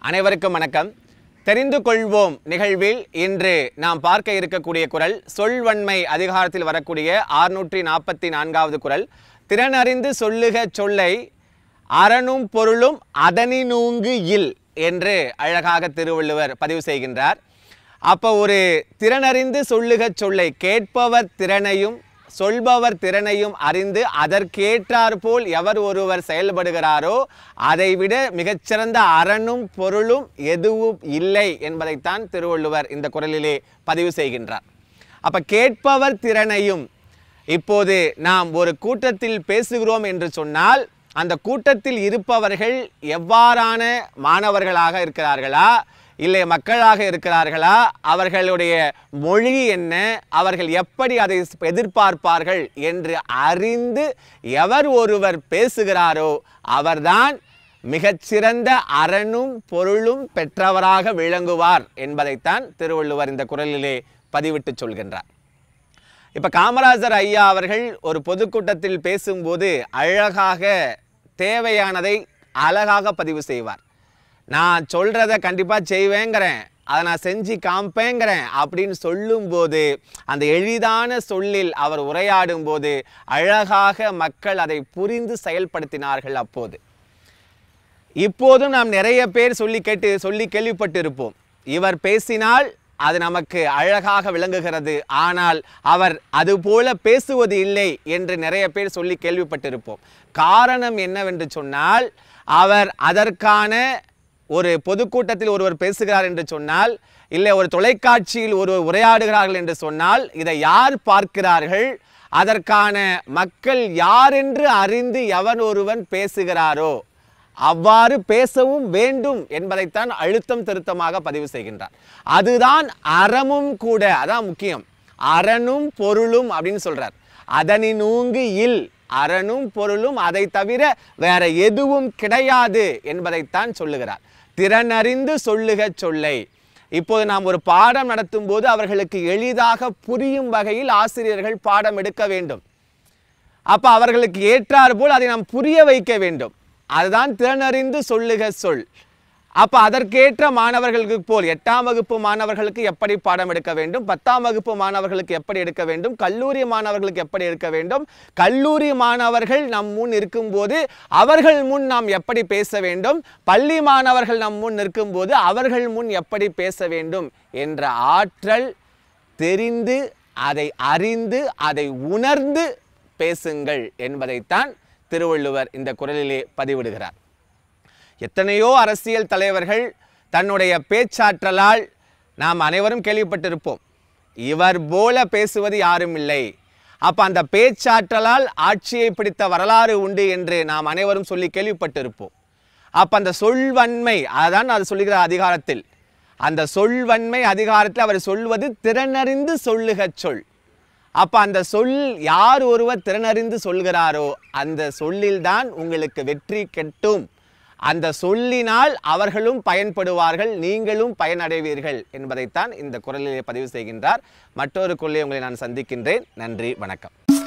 அனைவருக்கும் வணக்கம் தெரிந்து கொள்வோம் நிகழ்வில் இன்று நாம் பார்க்க இருக்கக்கூடிய குரல் சொல்வன்மை அதிகாரத்தில் வரக்கூடிய ஆறுநூற்றி நாற்பத்தி நான்காவது குரல் திறனறிந்து சொல்லுக சொல்லை அறனும் பொருளும் அதனினூங்கு இல் என்று அழகாக திருவள்ளுவர் பதிவு செய்கின்றார் அப்போ ஒரு திறனறிந்து சொல்லுக சொல்லை கேட்பவர் திறனையும் சொல்பவர் திறனையும் அறிந்து அதற்கேற்றாற் போல் எவர் ஒருவர் செயல்படுகிறாரோ அதைவிட மிகச்சிறந்த அறனும் பொருளும் எதுவும் இல்லை என்பதைத்தான் திருவள்ளுவர் இந்த குரலிலே பதிவு செய்கின்றார் அப்ப கேட்பவர் திறனையும் இப்போது நாம் ஒரு கூட்டத்தில் பேசுகிறோம் என்று சொன்னால் அந்த கூட்டத்தில் இருப்பவர்கள் எவ்வாறான மாணவர்களாக இருக்கிறார்களா இல்லை மக்களாக இருக்கிறார்களா அவர்களுடைய மொழி என்ன அவர்கள் எப்படி அதை எதிர்பார்ப்பார்கள் என்று அறிந்து எவர் ஒருவர் பேசுகிறாரோ அவர்தான் மிகச்சிறந்த அறனும் பொருளும் பெற்றவராக விளங்குவார் என்பதைத்தான் திருவள்ளுவர் இந்த குரலிலே பதிவிட்டு சொல்கின்றார் இப்ப காமராஜர் ஐயா அவர்கள் ஒரு பொதுக்கூட்டத்தில் பேசும்போது அழகாக தேவையானதை அழகாக பதிவு செய்வார் நான் சொல்றத கண்டிப்பா செய்வேங்கிறேன் அதை நான் செஞ்சு காம்பேங்கிறேன் அப்படின்னு சொல்லும்போது அந்த எளிதான சொல்லில் அவர் உரையாடும் போது அழகாக மக்கள் அதை புரிந்து செயல்படுத்தினார்கள் அப்போது இப்போதும் நாம் நிறைய பேர் சொல்லி கேட்டு சொல்லி கேள்விப்பட்டிருப்போம் இவர் பேசினால் அது நமக்கு அழகாக விளங்குகிறது ஆனால் அவர் அதுபோல பேசுவது இல்லை என்று நிறைய பேர் சொல்லி கேள்விப்பட்டிருப்போம் காரணம் என்னவென்று சொன்னால் அவர் அதற்கான ஒரு பொதுக்கூட்டத்தில் ஒருவர் பேசுகிறார் என்று சொன்னால் இல்லை ஒரு தொலைக்காட்சியில் ஒருவர் உரையாடுகிறார்கள் என்று சொன்னால் இதை யார் பார்க்கிறார்கள் அதற்கான மக்கள் யாரென்று அறிந்து எவன் ஒருவன் பேசுகிறாரோ அவ்வாறு பேசவும் வேண்டும் என்பதைத்தான் அழுத்தம் திருத்தமாக பதிவு செய்கின்றார் அதுதான் அறமும் கூட அதான் முக்கியம் அறனும் பொருளும் அப்படின்னு சொல்றார் அதனினூங்கு இல் அறனும் பொருளும் அதை தவிர வேற எதுவும் கிடையாது என்பதைத்தான் சொல்லுகிறார் திறனறிந்து சொல்லுக சொல்லை இப்போது நாம் ஒரு பாடம் நடத்தும் போது அவர்களுக்கு எளிதாக புரியும் வகையில் ஆசிரியர்கள் பாடம் எடுக்க வேண்டும் அப்ப அவர்களுக்கு ஏற்றார் போல் அதை நாம் புரிய வைக்க வேண்டும் அதுதான் திறனறிந்து சொல்லுக சொல் அப்ப அதற்கேற்ற மாணவர்களுக்கு போல் எட்டாம் வகுப்பு மாணவர்களுக்கு எப்படி பாடம் எடுக்க வேண்டும் பத்தாம் வகுப்பு மாணவர்களுக்கு எப்படி எடுக்க வேண்டும் கல்லூரி மாணவர்களுக்கு எப்படி எடுக்க வேண்டும் கல்லூரி மாணவர்கள் நம் முன் இருக்கும்போது அவர்கள் முன் நாம் எப்படி பேச வேண்டும் பள்ளி மாணவர்கள் நம் முன் இருக்கும்போது அவர்கள் முன் எப்படி பேச வேண்டும் என்ற ஆற்றல் தெரிந்து அதை அறிந்து அதை உணர்ந்து பேசுங்கள் என்பதைத்தான் திருவள்ளுவர் இந்த குரலிலே பதிவிடுகிறார் எத்தனையோ அரசியல் தலைவர்கள் தன்னுடைய பேச்சாற்றலால் நாம் அனைவரும் கேள்விப்பட்டிருப்போம் இவர் போல பேசுவது யாரும் இல்லை அப்ப அந்த பேச்சாற்றலால் ஆட்சியை பிடித்த வரலாறு உண்டு என்று நாம் அனைவரும் சொல்லி கேள்விப்பட்டிருப்போம் அப்ப அந்த சொல்வன்மை அதான் அது சொல்லுகிற அதிகாரத்தில் அந்த சொல்வன்மை அதிகாரத்தில் அவர் சொல்வது திறனறிந்து சொல்லுக சொல் அப்ப அந்த சொல் யார் ஒருவர் திறனறிந்து சொல்கிறாரோ அந்த சொல்லில்தான் உங்களுக்கு வெற்றி கெட்டும் அந்த சொல்லினால் அவர்களும் பயன்படுவார்கள் நீங்களும் பயனடைவீர்கள் என்பதைத்தான் இந்த குரலிலே பதிவு செய்கின்றார் மற்றொரு குரலை உங்களை நான் சந்திக்கின்றேன் நன்றி வணக்கம்